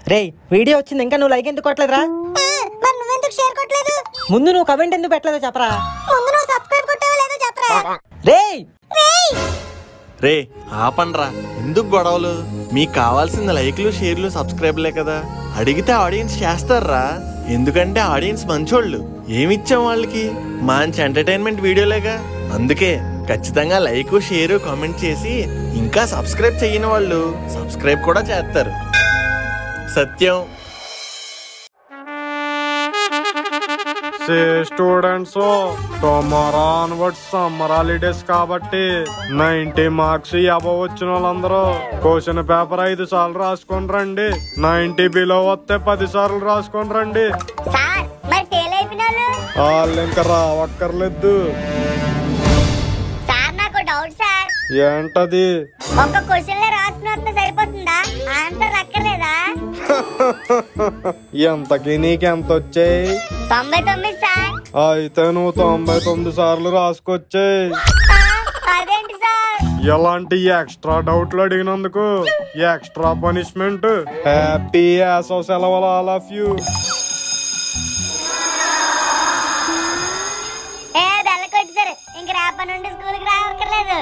రే video వచ్చింది ఇంకా నువ్వు లైక్ ఎందుకు కొట్టలేదురా మరి నువ్వెందుకు షేర్ కొట్టలేదు ముందు నువ్వు కమెంట్ ఎందుకు పెట్టలేదో చెప్పరా ముందు నువ్వు సబ్స్క్రైబ్ కొట్టావో లేదో చెప్పరా రే రే ఆపండ్రా ఎందుకు గొడవలు మీకు కావాల్సిన లైక్లు షేర్లు సబ్స్క్రైబ్లే కదా అడిగితే ఆడియన్స్ చేస్తారా ఎందుకంటే ఆడియన్స్ మంచోళ్ళు ఏమిచ్చాం వాళ్ళకి మంచి ఎంటర్టైన్మెంట్ వీడియోలేగా అందుకే ఖచ్చితంగా లైక్ షేర్ కామెంట్ చేసి ఇంకా సబ్స్క్రైబ్ చేయని వాళ్ళు సబ్స్క్రైబ్ కూడా చేస్తారు Satyam students tomorrow onwards summer holidays కాబట్టి నైన్టీ మార్క్స్ అబవ్ వచ్చిన వాళ్ళందరూ క్వశ్చన్ పేపర్ ఐదు సార్లు రాసుకొని రండి నైన్టీ బిలో వస్తే పది సార్లు రాసుకొని రండి సార్ మరి ఫెయిల్ అయిపోయిన వాళ్ళు వాళ్ళు ఇంకా రావక్కర్లేదు సార్ నాకు డౌట్ సార్ ఏంటది ఒక్క క్వశ్చన్ లో రాసుకుని వస్తే సరిపోతుందా ఆన్సర్ అక్కర్లేదా ఎంతకి నీకెంత వచ్చాయి తొంభై తొమ్మిది సార్ అయితే నువ్వు తొంభై తొమ్మిది సార్లు రాసుకొచ్చాయి ఆ, అదేంటి సార్ ఎలాంటి ఎక్స్ట్రా డౌట్లు అడిగినందుకు ఎక్స్ట్రా పనిష్మెంట్ హ్యాపీ యాసో సెలవులు ఆల్ ఆఫ్ యూ ఏ బెల్లకొచ్చారు ఇంక రేపటి నుండి స్కూల్కి రావక్కర్లేదు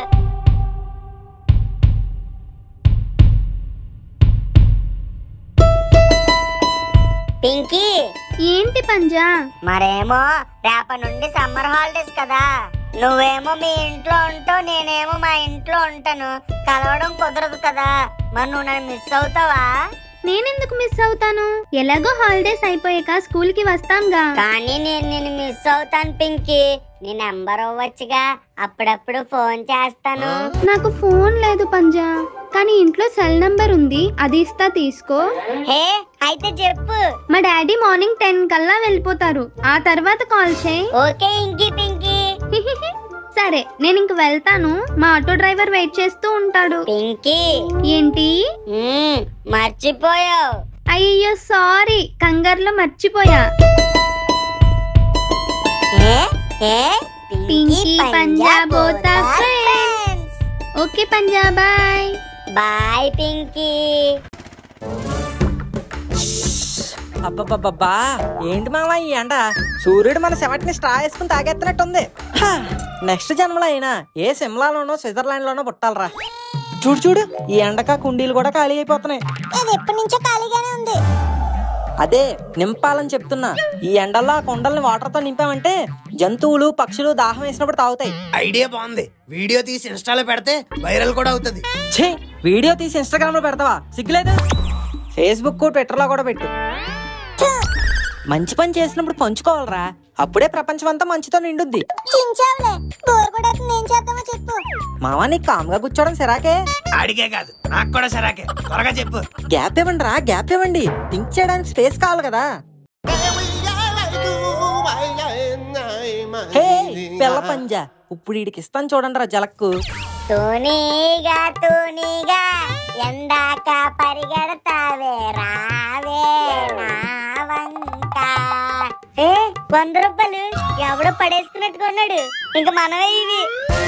పింకీ ఏంటి పంజా మరేమో రేపటి నుండి సమ్మర్ హాలిడేస్ కదా నువ్వేమో మీ ఇంట్లో ఉంటావు నేనేమో మా ఇంట్లో ఉంటాను కలవడం కుదరదు కదా మరి నువ్వు నన్ను మిస్ అవుతావా నేనెందుకు మిస్ అవుతాను ఎలాగో హాలిడేస్ అయిపోయాక స్కూల్ కి వస్తాంగా కానీ నేను నిన్ను మిస్ అవుతాను పింకీ నీ నెంబర్ అవ్వచ్చుగా అప్పుడప్పుడు ఫోన్ చేస్తాను నాకు ఫోన్ లేదు పంజా కానీ ఇంట్లో సెల్ నంబర్ ఉంది అది ఇస్తా తీసుకో హే అయితే చెప్పు మా డాడీ మార్నింగ్ టెన్ కల్లా వెళ్ళిపోతారు ఆ తర్వాత కాల్ చేయి ఓకే ఇంకీ పింకీ సరే నేను ఇంక వెళ్తాను మా ఆటో డ్రైవర్ వెయిట్ చేస్తూ ఉంటాడు పింకీ ఏంటి మ్మ్, మర్చిపోయావు అయ్యో సారీ కంగారులో మర్చిపోయా ఏ ఏ పింకీ పంజాబ్ బోతా friends okay Panja bye bye Pinky అబ్బబ్బబ్బా ఏంటి మామ ఈ ఎండ సూర్యుడు మన చెమటిని స్ట్రా వేసుకుని తాగెత్తినట్టుంది హా, నెక్స్ట్ జన్మలో అయినా ఏ సిమ్లాలోనో స్విట్జర్లాండ్ లోనో పుట్టాలరా చూడు చూడు ఈ ఎండక కుండీలు కూడా ఖాళీ అయిపోతున్నాయి అది ఎప్పటి నుంచో ఖాళీగానే ఉంది అదే నింపాలని చెప్తున్నా ఈ ఎండల్లో ఆ కొండల్ని వాటర్ తో నింపామంటే జంతువులు పక్షులు దాహం వేసినప్పుడు తాగుతాయి ఐడియా బాగుంది వీడియో తీసి ఇన్స్టాలో పెడితే వైరల్ కూడా అవుతుంది ఛీ వీడియో తీసి ఇన్స్టాగ్రామ్ లో పెడతావా సిగ్గులేదు ఫేస్బుక్ ట్విట్టర్ లో కూడా పెట్టు మంచి పని చేసినప్పుడు పంచుకోవాలరా అప్పుడే ప్రపంచం అంతా మంచితో నిండుద్ది చించావులే బోర్ కూడా ఏం చేద్దామో చెప్పు మావా నీకు కామ్గా కూర్చోవడం సిరాకే అడిగే కాదు నాకు కూడా సరాకే త్వరగా చెప్పు గ్యాప్ ఇవ్వండి రా గ్యాప్ ఇవ్వండి థింక్ చేయడానికి స్పేస్ కావాలి కదా హే పిల్ల పంజా ఇప్పుడు వీడికి ఇస్తాను చూడండి రా జలక్కు తూనీగా తూనీగా ఎందాక పరిగెడతావే రావే నా వంక ఏ వంద రూపాయలు ఎవడో పడేసుకున్నట్టుగా ఉన్నాడు ఇంక మనమే ఇవి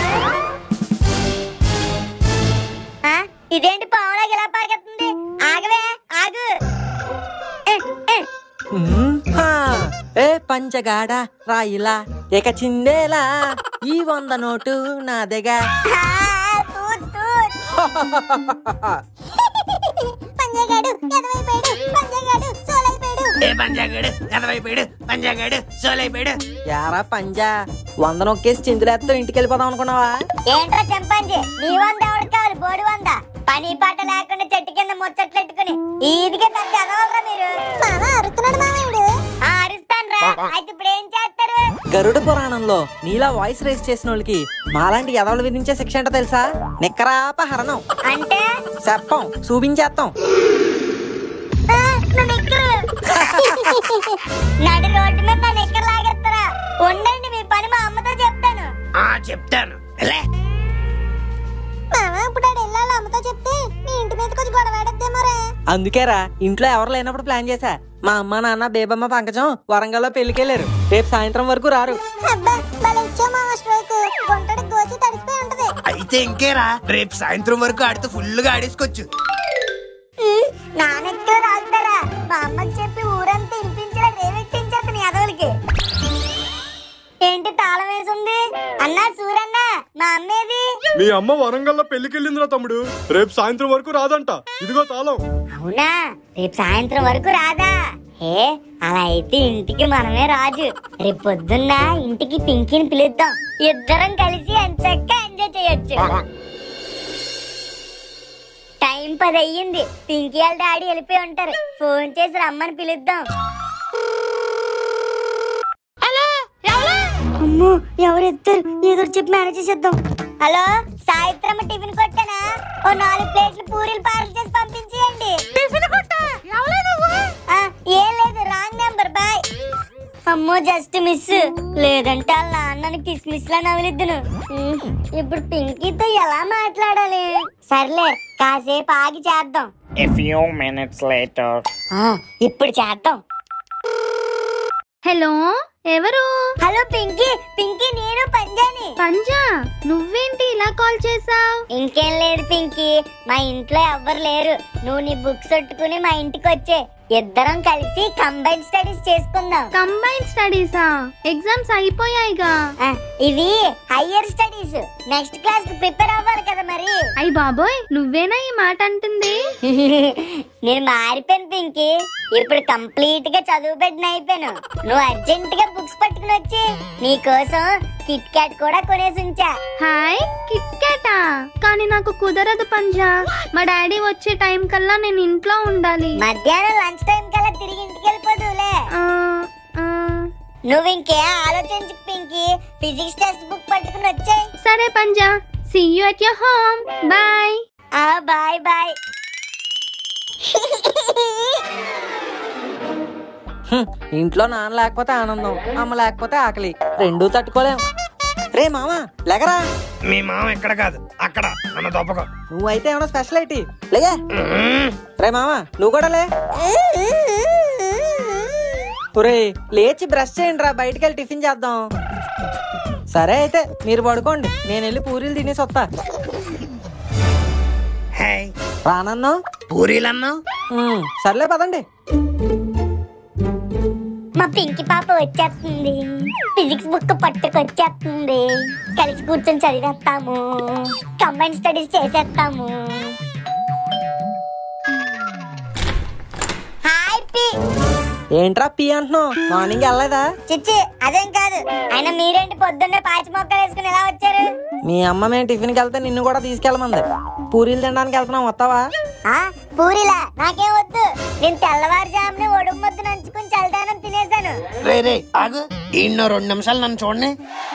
ఆ, ఇదేంటి పావులాగా ఇలా పరిగెత్తుంది ఆగవే ఆగు ఏ, ఏ. హ్మ్, హా. ఏ పంచగాడ రాయిలా ఇక చిందేలా ఈ వంద నోటు నాదెగా ఆ, తూత్, తూత్. పంజాగాడు ఎదవైపోయాడు పంజాగాడు సోలైపోయాడు ఏ పంజాగాడు ఎదవైపోయాడు పంజాగాడు సోలైపోయాడు యారా పంజా వంద నొక్కేసి చిందులేస్తా ఇంటికి వెళ్ళిపోదాం అనుకున్నావా ఏంట్రా చెంపాంజీ నీ వంద ఎవరికి కావాలి బోడి వంద పని పాట లేకుండా చెట్టు కింద ముచ్చట్లెట్టుకుని ఈదిగే పెద్ద ఎదవలరా మీరు అరుస్తున్నాడు మామయ్యుడు అరుస్తాను రా అయితే ఇప్పుడు ఏం చేస్తారు గరుడ పురాణంలో నీలా వాయిస్ రేస్ చేసిన వాళ్ళకి మాలాంటి ఎదవలు విధించే శిక్ష ఏంటో తెలుసా నిక్కరాపహరణం అంటే చెప్పం చూపించేస్తాం ఆ, నా నిక్కరు నడి రోడ్డు మీద నా నిక్కరు లాగేస్తారా ఉండండి మీ పని మా అమ్మతో చెప్తాను ఆ చెప్తాను లే మామ ఇప్పుడు ఆడు వెళ్ళాలి అమ్మతో చెప్తే మీ ఇంటి మీద కొంచెం గొడవ ఆడద్దేమోరా అందుకేరా ఇంట్లో ఎవరు లేనప్పుడు ప్లాన్ చేశా మా అమ్మ నాన్న బేబమ్మ పంకజం వరంగల్లో పెళ్లికెళ్ళారు రేపు సాయంత్రం వరకు రారు అబ్బా భలే ఇచ్చావు మామ స్ట్రోక్ గుంటడి గోచి తడిసిపోయి ఉంటది అయితే ఇంకేరా రేపు సాయంత్రం వరకు ఆడితో ఫుల్ గా ఆడేసుకోవచ్చు నానెక్కువ రాగుతారా మీ అమ్మ వరంగల్లో పెళ్లికెళ్ళిందిరా తమ్ముడు రేపు సాయంత్రం వరకు రాదంట ఇదిగో తాళం అవునా రేపు సాయంత్రం వరకు రాదా ఏ అలా అయితే ఇంటికి మనమే రాజు రేపు పొద్దున్న ఇంటికి పింకీని పిలుద్దాం ఇద్దరం కలిసి ఎంచక్క ఎంజాయ్ చేయొచ్చు టైం పది అయ్యింది పింకీ వాళ్ళ డాడీ వెళ్ళిపోయి ఉంటారు ఫోన్ చేసి రమ్మని పిలుద్దాం అమ్మో ఎవరెత్తారు ఏదో ఒకటి చెప్పి మేనేజ్ చేసేద్దాం హలో సాయిత్రమ్మ టిఫిన్ కొట్టానా ఓ నాలుగు ప్లేట్లు పూరీలు పార్సల్ చేసి పంపించేయండి టిఫిన్ కొట్టా ఏం లేదు రాంగ్ నెంబర్ బాయ్ అమ్మో జస్ట్ మిస్ లేదంటే వాళ్ళ నాన్నని కిస్మిస్ లా నవ్వులిద్దును ఉమ్, ఇప్పుడు పింకీతో ఎలా మాట్లాడాలి సర్లే కాసేపు ఆగి చేద్దాం A few minutes later. ఆ, ఇప్పుడు చేద్దాం హలో ఎవరు హలో పింకీ పింకీ నేను పంజాని పంజా నువ్వేంటి ఇలా కాల్ చేసావ్ ఇంకేం లేదు పింకీ మా ఇంట్లో ఎవ్వరు లేరు నువ్వు నీ బుక్స్ పెట్టుకుని మా ఇంటికి వచ్చే ఇద్దరం కలిసి కంబైన్ స్టడీస్ చేసుకుందాం కంబైన్ స్టడీసా ఎగ్జామ్స్ అయిపోయాయిగా ఆ, ఇవి హయ్యర్ స్టడీస్ నెక్స్ట్ క్లాస్ కి ప్రిపేర్ అవ్వాలి కదా మరి అయ్య బాబోయ్ నువ్వేనా ఈ మాట అంటుంది నేను మారిపోయాను పింకీ ఇప్పుడు కంప్లీట్ గా చదువు పెట్టిన అయిపోయాను నువ్వు అర్జెంట్ గా బుక్స్ పట్టుకుని వచ్చి నీ కోసం కిట్ క్యాట్ కూడా కొనేసి ఉంచా హాయ్ కిట్ క్యాటా కానీ నాకు కుదరదు పంజా మా డాడీ వచ్చే టైం కల్లా నేను ఇంట్లో ఉండాలి మధ్యాహ్నం లంచ్ టైం కల్లా తిరిగి ఇంటికి వెళ్ళిపోదులే ఆ, ఆ, నువ్వు ఇంకే ఆలోచించు పింకీ ఫిజిక్స్ టెక్స్ట్ బుక్ పట్టుకుని వచ్చాయి సరే Panja see you at your home bye ఆ బాయ్ బాయ్ హ్మ్, ఇంట్లో నాన్న లేకపోతే ఆనందం అమ్మ లేకపోతే ఆకలి రెండూ తట్టుకోలేం రే మామ లేకరా మీ మామ ఎక్కడ కాదు అక్కడ నన్ను దొప్పకం నువ్వైతే ఏమైనా స్పెషల్ ఏంటి లేయా రే మామ నువ్వు కూడా లే ఒరే లేచి బ్రష్ చేయండి రా బయటికి వెళ్ళి టిఫిన్ చేద్దాం సరే అయితే మీరు పడుకోండి నేను వెళ్ళి పూరీలు తినేసి వస్తా హే రానన్నా పూరీలన్నావు ఉమ్, సర్లే పదండి మా పింకి పాప వచ్చేస్తుంది ఫిజిక్స్ బుక్ పట్టుకొచ్చేస్తుంది కలిసి కూర్చొని చదివేస్తాము కంబైన్ స్టడీస్ చేసేస్తాము హాయ్ పి ఏంట్రా పి అంటున్నావు మార్నింగ్ వెళ్ళలేదా చిచ్చి అదేం కాదు అయినా మీరేంటి పొద్దున్నే పాచి మొక్కలు వేసుకుని ఎలా వచ్చారు మీ అమ్మ మేము టిఫిన్కి వెళ్తే నిన్ను కూడా తీసుకెళ్ళమంది పూరీలు తినడానికి వెళ్తున్నాం వస్తావా ఆ పూరిలా నాకేం వద్దు నేను తెల్లవారుజామునే ఒడుగు ముద్దు నంచుకుని చల్దానం తినేశాను రే రే ఆగు ఈయన రెండు నిమిషాలు నన్ను చూడండి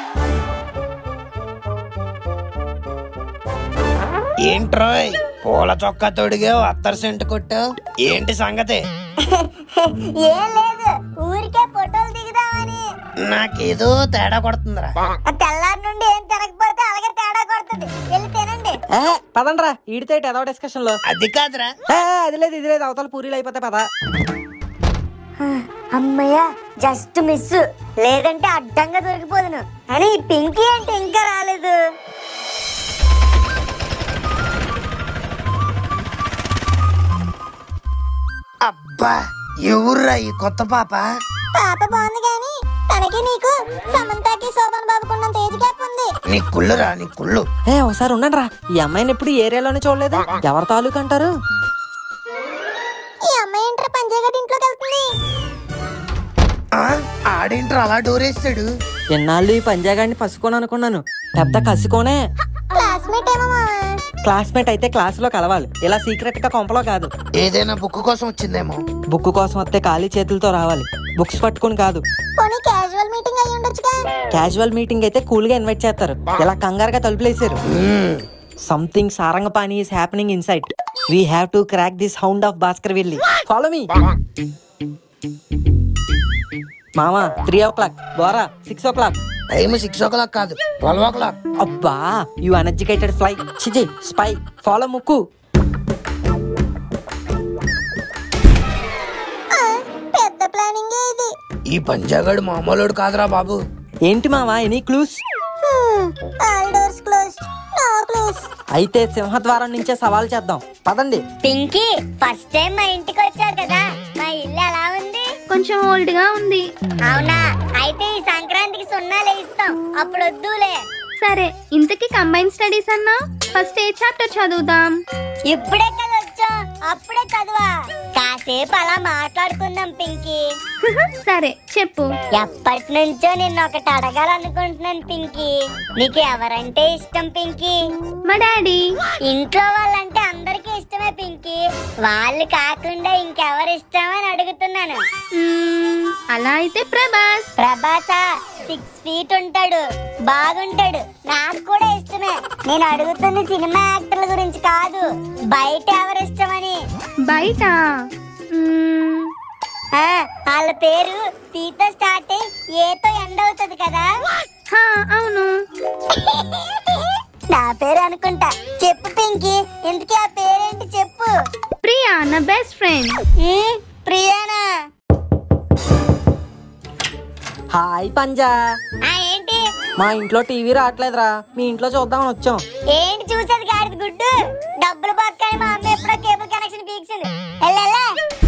ఏంట్రోయ్ పూల చొక్కా తొడిగావు అత్తర్ సెంట్ కొట్టావు ఏంటి సంగతి ఏం లేదు ఊరికే ఫోటోలు దిగుదామని నాకేదో తేడా కొడుతుందిరా ఆ తెల్లారి నుండి ఏం తినకపోతే అలాగే తేడా కొడుతుంది వెళ్ళి తినండి ఏ పదండ్రా ఈడితే ఏదో డిస్కషన్ లో అది కాదురా ఏ, అది లేదు ఇది లేదు అవతల పూరీలు అయిపోతే పద అమ్మయ్య జస్ట్ మిస్ లేదంటే అడ్డంగా దొరికిపోదును అని ఈ పింకీ అంటే ఇంకా రాలేదు అబ్బా ఎవర్రా ఈ కొత్త పాప పాప బాగుంది కానీ తనకి నీకు సమంతాకి శోభన్ బాబుకున్నంత ఏజ్ గ్యాప్ ఉంది నీ కుళ్ళురా నీ కుళ్ళు ఏ ఒకసారి ఉండండి రా ఈ అమ్మాయిని ఎప్పుడు ఈ ఏరియాలోనే చూడలేదు ఎవరి తాలూకు అంటారు ఈ అమ్మాయి ఏంట్రా పంజాగట్ ఇంట్లోకి వెళ్తుంది ఆ, ఆడేంట్రా అలా డోరేస్తాడు ఎన్నాళ్ళు ఈ పంజాగాడిని పసుకోను అనుకున్నాను పెద్ద కసుకోనే క్లాస్మేట్ ఏమో మావా క్లాస్మేట్ అయితే క్లాస్ లో కలవాలి ఇలా సీక్రెట్ గా కొంపలో కాదు ఏదైనా బుక్ కోసం వచ్చిందేమో బుక్ కోసం వస్తే ఖాళీ చేతులతో రావాలి బుక్స్ పట్టుకుని కాదు పోనీ క్యాజువల్ మీటింగ్ అయ్యి ఉండొచ్చుగా క్యాజువల్ మీటింగ్ అయితే కూల్ గా ఇన్వైట్ చేస్తారు ఇలా కంగారుగా తలుపులేసారు మ్మ్. Something Sarangapani is happening inside we have to crack this hound of Bhaskar విల్లి ఫాలో మీ మామా త్రీ ఓ క్లాక్ బోరా six o'clock time six o'clock కాదు ట్వెల్వ్ ఓ క్లాక్ అబ్బా యు అన్ఎడ్యుకేటెడ్ ఫ్లై చిజి స్పై ఫాలో ముక్కు పెద్ద ప్లానింగ్ ఇది ఈ పంజాగాడు మామూలుడు కాదురా బాబు ఏంటి మావా any clues all doors close no close అయితే సింహద్వారం నుంచే సవాల్ చేద్దాం పదండి పింకీ ఫస్ట్ టైం మా ఇంటికి వచ్చారు కదా మా ఇల్లు ఎలా ఉంది కొంచెం ఓల్డ్ గా ఉంది అవునా అయితే ఈ సంక్రాంతికి సున్నాలు ఇస్తాం అప్పుడు వద్దులే సరే ఇంతకీ కంబైన్ స్టడీస్ అన్నా ఫస్ట్ ఏ చాప్టర్ చదువుదాం ఇప్పుడే కదా వచ్చాం అప్పుడే చదువా కాసేపు అలా మాట్లాడుకుందాం పింకీ సరే చెప్పు ఎప్పటి నుంచో నిన్ను ఒకటి అడగాలనుకుంటున్నాను పింకీ నీకు ఎవరంటే ఇష్టం పింకీ మా డాడీ ఇంట్లో వాళ్ళంటే అందరికీ ఇష్టమే పింకీ వాళ్ళు కాకుండా ఇంకెవరు ఇష్టం అని అడుగుతున్నాను మ్మ్, అలా అయితే ప్రభాస్ ప్రభాస సిక్స్ ఫీట్ ఉంటాడు బాగుంటాడు నాకు కూడా ఇష్టమే నేను అడుగుతుంది సినిమా యాక్టర్ల గురించి కాదు బయట ఎవరు ఇష్టమని బయట మ్మ్, ఆ, వాళ్ళ పేరు పీతో స్టార్ట్ అయ్యి ఏతో ఎండ్ అవుతుంది కదా హా, అవును నా పేరు అనుకుంటా చెప్పు పింకీ ఇంతకీ ఆ పేరేంటి చెప్పు ప్రియా నా బెస్ట్ ఫ్రెండ్ ఉమ్, ప్రియానా హాయ్ పంజా ఆ ఏంటి మా ఇంట్లో టీవీ రావట్లేదురా మీ ఇంట్లో చూద్దామని వచ్చాం ఏంటి చూసేది గాడిద గుడ్డు డబ్బులు బతకాలి మా అమ్మ ఎప్పుడో కేబుల్ కనెక్షన్ పీక్సింది వెళ్ళలే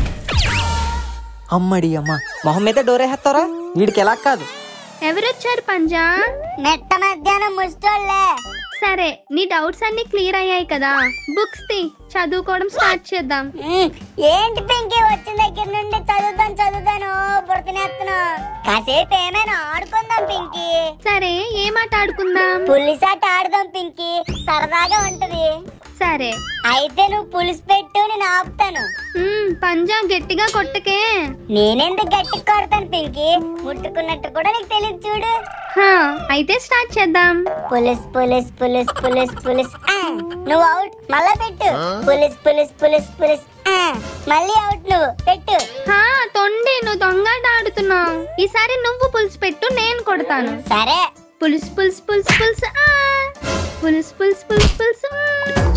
అమ్మడి అమ్మ మొహం మీద డోరేసేస్తారా వీడికి ఎలా కాదు ఎవరొచ్చారు పంజా మెట్ట మధ్యాహ్నం ముష్టోళ్ళే సరే నీ డౌట్స్ అన్ని క్లియర్ అయ్యాయి కదా బుక్స్ తీ చదువుకోవడం స్టార్ట్ చేద్దాం ఉమ్, ఏంటి పింకీ వచ్చిన దగ్గర నుండి చదువుతాను చదువుతాను బుర్తనేస్తాను కాసేపు ఏమైనా ఆడుకుందాం పింకీ సరే ఏం ఆట ఆడుకుందాం పులిసాట ఆడదాం పింకీ సరదాగా ఉంటది సరే అయితే నువ్వు పులిసి పెట్టు నేను ఆపుతాను మ్మ్, పంజా గట్టిగా కొట్టకే నేనెందుకు గట్టి కొడతాను పింకీ ముట్టుకున్నట్టు కూడా నీకు తెలియదు చూడు హా, అయితే స్టార్ట్ చేద్దాం పులిస్ పులిస్ పులిస్ పులిస్ పులిస్ ఆ, నువ్వు అవుట్ మళ్ళా పెట్టు పులిస్ పులిస్ పులిస్ పులిస్ ఆ, మళ్ళీ అవుట్ నువ్వు పెట్టు హా తొండి నువ్వు దొంగాట ఆడుతున్నావు ఈసారి నువ్వు పులుసు పెట్టు నేను కొడతాను సరే పులుసు పులుసు పులుసు పులుసు ఆ పులుసు పులుసు పులుసు పులుసు ఆ.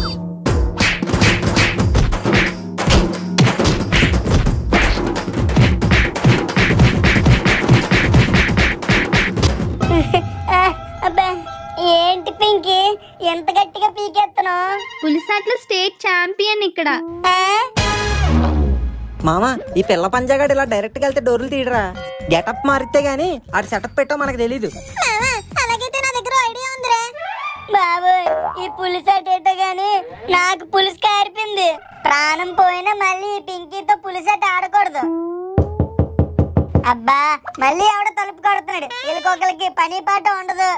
ఆ, అబ్బా ఏంటి పింకీ ఎంత గట్టిగా పీకేస్తున్నావు పులిసాట్ల స్టేట్ ఛాంపియన్ ఇక్కడ మామ ఈ పిల్ల పంజాగాడు ఇలా డైరెక్ట్ గా వెళ్తే డోర్లు తీయడరా గెటప్ మారితే గానీ ఆడు సెటప్ పెట్టో మనకు తెలీదు అలాగైతే నా దగ్గర ఐడియా ఉందిరా బాబు ఈ పులిస్ అటేటో గాని నాకు పులుసు కారిపింది ప్రాణం పోయినా మళ్ళీ ఈ పింకీతో పులిసట ఆడకూడదు అబ్బా మళ్ళీ ఎవడ తలుపు కొడుతున్నాడు వీళ్ళకొకరికి పని పాట ఉండదు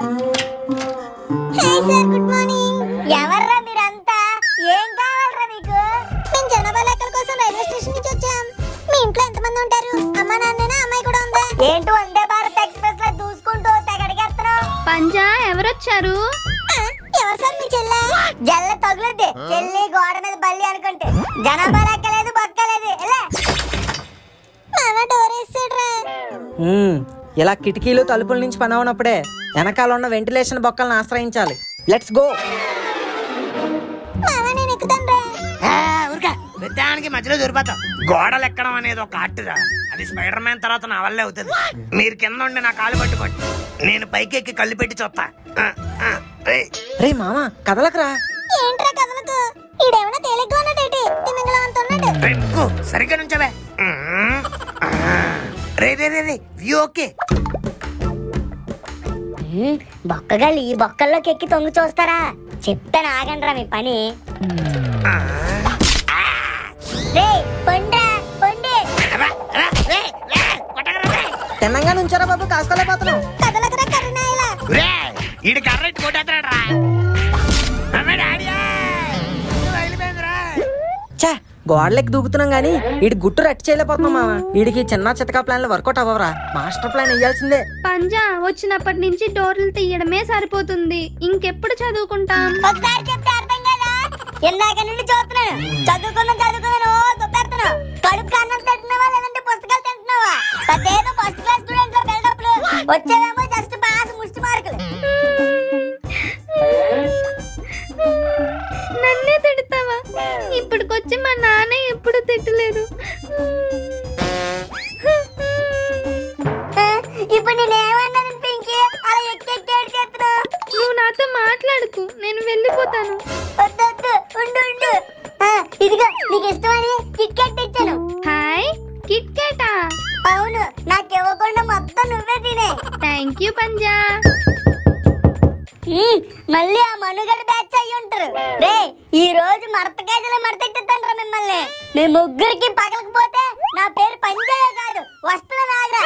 గుడ్ మార్నింగ్ ఎవర్రా మీరంతా ఏం కావాలరా మీకు మేము జనాభా లెక్కల కోసం రైల్వే స్టేషన్ నుంచి వచ్చాం మీ ఇంట్లో ఎంతమంది ఉంటారు అమ్మ నాన్న అమ్మాయి కూడా ఉందా ఏంటి వందే భారత్ ఎక్స్ప్రెస్ లా దూసుకుంటూ తెగడిగేస్తున్నావు పంజా ఎవరొచ్చారు ఎవరు సార్ మీ చెల్లె జల్ల తగులుద్ది చెల్లి గోడ మీద బల్లి అనుకుంటే జనాభా లెక్కలేదు బతకలేదు ఎలా మామ డోర్ వేసాడ్రా ఉమ్, ఇలా కిటికీలు తలుపుల నుంచి పని అవునప్పుడే వెనకాల ఉన్న వెంటిలేషన్ బొక్కలను ఆశ్రయించాలి లెట్స్ గో మామ నేను ఎక్కుతాను ఊరికా ప్రతిదానికి మధ్యలో దొరిపోతాం గోడలు ఎక్కడం అనేది ఒక ఆర్ట్రా అది స్పైడర్ మ్యాన్ తర్వాత నా వల్లే అవుతుంది మీరు కింద ఉండి నా కాలు పట్టుకోండి నేను పైకి ఎక్కి కళ్ళు పెట్టి చూస్తా ఆ, ఆ, రేయ్. రే మామ కదలకరా ఏంట్రా కథలకు ఈడేమన్నా తేలిగ్గా ఉన్నట్టేటి తిమింగలం అంత ఉన్నాడు రేయ్, ముక్కు, సరిగ్గా నుంచవే ఉమ్, ఆ. రే రే రే రే వ్యూ ఓకే బొక్కగాళ్ళు ఈ బొక్కల్లోకి ఎక్కి తొంగి చూస్తారా చెప్తాను ఆగండ్రా మీ పని ఆ. రే పొండ్రా పొండి రా, రా, రే, రే, కొట్టకురా, రే. తిన్నంగా నుంచారా బాబు కాసుకోలేకపోతున్నాం కథలకురా కరుణాయలా రే, ఈడు కర్రెట్ కొట్టేస్తాడు రా అమ్మాయి డాడీయా వెళ్ళిపోయిందిరా ఛా గోడలెక్కి దూకుతున్నాం గానీ వీడి గుట్టు రట్టి చేయలేకపోతున్నాం మామ వీడికి చిన్న చితకా ప్లాన్లు వర్కౌట్ అవ్వరా మాస్టర్ ప్లాన్ వేయాల్సిందే పంజా వచ్చినప్పటి నుంచి డోర్లు తీయడమే సరిపోతుంది ఇంకెప్పుడు చదువుకుంటాం ఒకసారి చెప్తే అర్థం కదా ఇందాక నుండి చూస్తున్నాను చదువుకుందాం చదువుకుందాను ఓ దుబ్బెడుతున్నావు కడుపు అన్నం తింటున్నావా లేదంటే పుస్తకాలు తింటున్నావా అదేదో ఫస్ట్ క్లాస్ స్టూడెంట్ లో బిల్డప్లు వచ్చేవేమో జస్ట్ పాస్ ముష్టి మార్కులు నన్నే తిడతావా ఇప్పటికొచ్చి మా నాన్న ఎప్పుడు తిట్టలేదు ఆ, ఇప్పుడు నేను ఏమన్నాను పింకీ అలా ఎక్కి ఎక్కి ఏడు చేస్తున్నావు నువ్వు నాతో మాట్లాడుకు నేను వెళ్ళిపోతాను వద్దు వద్దు ఉండు ఉండు ఆ, ఇదిగో నీకు ఇష్టమని కిట్ క్యాట్ తెచ్చాను హాయ్ కిట్ క్యాటా అవును నాకు ఇవ్వకుండా మొత్తం నువ్వే తినే థ్యాంక్ యూ పంజా హ్మ్, మళ్ళీ ఆ మనుగడ బ్యాచ్ అయ్యి ఉంటారు రే ఈ రోజు మడతకాయలు మడతెట్టుతాను మిమ్మల్ని మీ ముగ్గురికి పగలకపోతే నా పేరు పంజాయ కాదు వస్తున్న నాగరా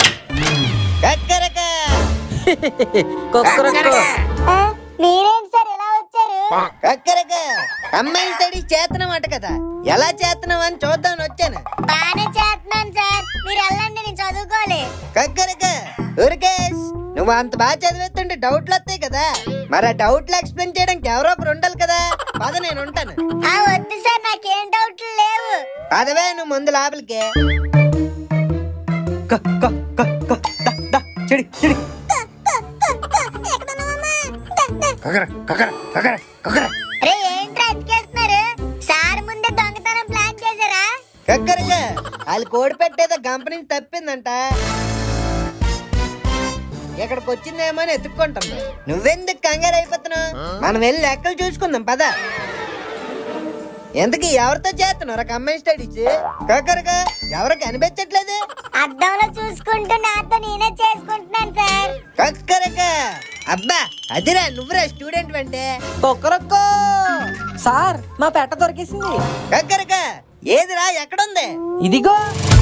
కుక్కరొక్కో. ఆ, మీరేంటి సార్ ఇలా వచ్చారు కక్కరక అమ్మాయి స్టడీస్ చేస్తున్నామట కదా ఎలా చేస్తున్నావు అని చూద్దామని వచ్చాను బానే చేస్తున్నాను సార్ మీరు వెళ్ళండి నేను చదువుకోవాలి కక్కరక ఊరికేష్ నువ్వు అంత బాగా చదివేస్తుంటే డౌట్లు వస్తాయి కదా మరి ఆ డౌట్లు ఎక్స్ప్లెయిన్ చేయడానికి ఎవరో ఒకరు ఉండాలి కదా పద నేను ఉంటాను ఆ వద్దు సార్ నాకేం డౌట్లు లేవు పదవే నువ్వు ముందు లోపలికి క, క, క, క, ద, ద, చెడి, చెడి. కకర కకర కకర కకర రే ఏంట్రా ఎత్తుకెళ్తున్నారు సార్ ముందే దొంగతనం ప్లాన్ చేశారా కక్కరక వాళ్ళు కోడి పెట్టేదో గంప నుంచి తప్పిందంట ఇక్కడికి వచ్చిందేమో అని ఎత్తుక్కుంటాం నువ్వెందుకు కంగారు అయిపోతున్నావు మనం వెళ్ళి లెక్కలు చూసుకుందాం పద ఎందుకు ఎవరితో చేస్తున్నావు కమ్మాయి స్టడీస్ కక్కరక ఎవరికి అనిపించట్లేదు అద్దంలో చూసుకుంటూ నాతో నేనే చేసుకుంటున్నాను సార్ కక్కరక అబ్బా అదిరా నువ్వురా స్టూడెంట్ అంటే కుక్కరొక్కో. సార్ మా పెట్ట దొరికేసింది కక్కరక ఏదిరా ఎక్కడుంది ఇదిగో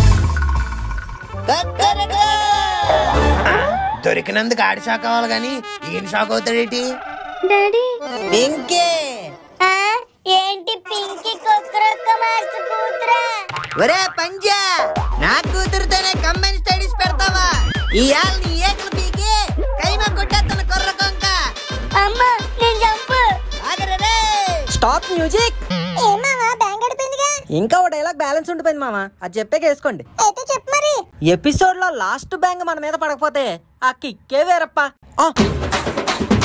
కక్కరక దొరికినందుకు ఆడి షాక్ అవ్వాలి కానీ ఈయన షాక్ అవుతాడేటి డాడీ ఇంకే ఆ, ఏంటి పింకి కుక్కరొక్క మాస్టర్ కూతురా ఒరే పంజా నా కూతురుతోనే కంబైన్ స్టడీస్ పెడతావా ఈ ఆల్ నీ ఏకలు పీకి కైమా కొట్టేస్తున్న కొర్ర కొంక అమ్మ నేను చంపు ఆగరే స్టాప్ మ్యూజిక్ ఏమావా బ్యాంక్ గడిపోయిందిగా ఇంకా ఓ డైలాగ్ బ్యాలెన్స్ ఉండిపోయింది మామ అది చెప్పాక వేసుకోండి అయితే చెప్పు మరి ఎపిసోడ్ లో లాస్ట్ బ్యాంగ్ మన మీద పడకపోతే ఆ కిక్కే వేరప్ప ఆ,